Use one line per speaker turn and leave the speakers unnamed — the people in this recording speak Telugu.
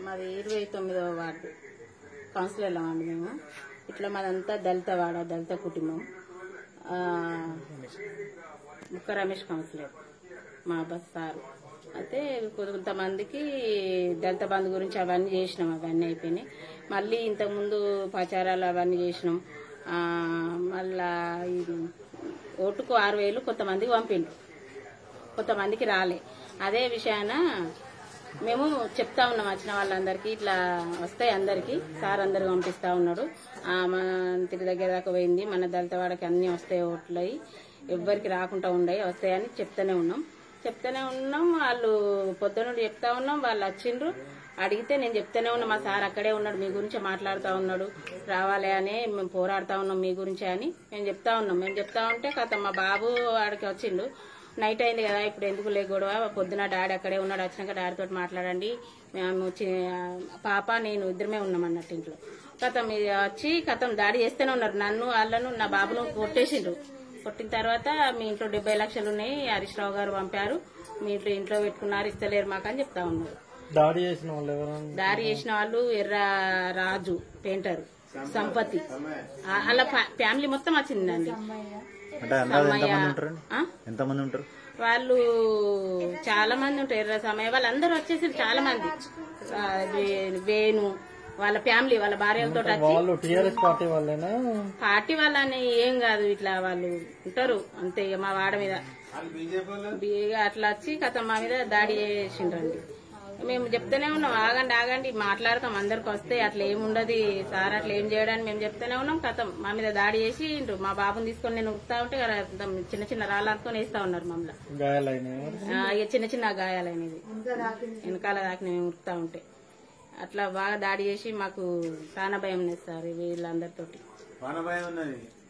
మాది ఇరవై తొమ్మిదవ వార్డు కౌన్సిలర్లం అండి మేము ఇట్లా మాదంతా దళిత వాడ దళిత కుటుంబం ఆ, ముక్క రమేష్ కౌన్సిలర్ మా బస్ సారు అయితే కొంతమందికి దళిత బంధు గురించి అవన్నీ చేసినాం అవన్నీ అయిపోయినాయి మళ్ళీ ఇంతకుముందు ప్రచారాలు అవన్నీ చేసినాం ఆ, మళ్ళా ఇది ఓటుకు ఆరు వేలు కొంతమందికి పంపిండు కొంతమందికి రాలే అదే విషయాన మేము చెప్తా ఉన్నాం వచ్చిన వాళ్ళందరికీ ఇట్లా వస్తాయి అందరికి సార్ అందరు పంపిస్తా ఉన్నాడు ఆ మంత్రి దగ్గర దాకా పోయింది మన దళిత వాడకి అన్ని వస్తాయి ఓట్లయి ఎవ్వరికి రాకుండా ఉండయి వస్తాయని చెప్తానే ఉన్నాం చెప్తానే ఉన్నాం వాళ్ళు పొద్దునుండి చెప్తా ఉన్నాం వాళ్ళు వచ్చిండ్రు అడిగితే నేను చెప్తానే ఉన్నా మా సార్ అక్కడే ఉన్నాడు మీ గురించి మాట్లాడుతూ ఉన్నాడు రావాలి అని మేము పోరాడుతా ఉన్నాం మీ గురించి అని మేము చెప్తా ఉన్నాం మేము చెప్తా ఉంటే కథ మా బాబు ఆడికి వచ్చిండు నైట్ అయింది కదా ఇప్పుడు ఎందుకు లే గొడవ పొద్దున డాడీ అక్కడే ఉన్నాడు వచ్చినాక డాడీతో మాట్లాడండి మేము చి- పాప నేను ఇద్దరమే ఉన్నాం అన్నట్టు ఇంట్లో కథం ఇది వచ్చి కథం దాడి చేస్తూనే ఉన్నారు నన్ను వాళ్ళను నా బాబును కొట్టేసిండ్రు కొట్టిన తర్వాత మీ ఇంట్లో డెబ్బై లక్షలు ఉన్నాయి హరీష్ రావు గారు పంపారు మీ ఇంట్లో ఇంట్లో పెట్టుకున్నారు ఇస్తలేరు మాకు అని చెప్తా ఉన్నారు
దాడి చేసిన వాళ్ళు ఎవరైనా
దారి చేసిన వాళ్ళు ఎర్ర రాజు పెయింటర్ సంపతి ఆ- అలా ఫ్యా- ఫ్యామిలీ మొత్తం వచ్చిందండి
అంటే అందాజు
సమయ
ఎంతమంది ఉంటారండి
ఆ?
ఎంతమంది ఉంటారు
వాళ్ళు చాలా మంది ఉంటారు ఎర్ర సమయ వాళ్ళందరూ వచ్చేసి చాలా మంది ఆ, వే- వేణు వాళ్ళ ఫ్యామిలీ వాళ్ళ భార్యలతో వచ్చి
వాళ్ళు టీఆర్ఎస్ పార్టీ వాళ్ళేనా
పార్టీ వాళ్ళని ఏం కాదు ఇట్లా వాళ్ళు ఉంటారు అంతే ఇక మా వాడ మీద బీ- అట్లా వచ్చి కథ మా మీద దాడి చేసిండ్రండి మేము చెప్తూనే ఉన్నాం ఆగండి ఆగండి మాట్లాడతాం అందరికి వస్తే అట్లా ఏముండదు సార్ అట్లా ఏం చేయడానికి మేము చెప్తూనే ఉన్నాం కథం మా మీద దాడి చేసి మా బాబుని తీసుకొని నేను ఉరుకుతా ఉంటే కదా చిన్న చిన్న రాళ్ళు అనుకొని వేస్తా ఉన్నారు మమ్మల్ని
గాయాలైనాయి
ఆ, ఇక చిన్న చిన్న గాయాలనేది వెనకాల దాకా మేము ఉరుకుతా ఉంటే అట్లా బాగా దాడి చేసి మాకు ప్రాణ భయం లేదు సార్ వీళ్ళందరితోటి
ప్రాణభయం ఉన్నది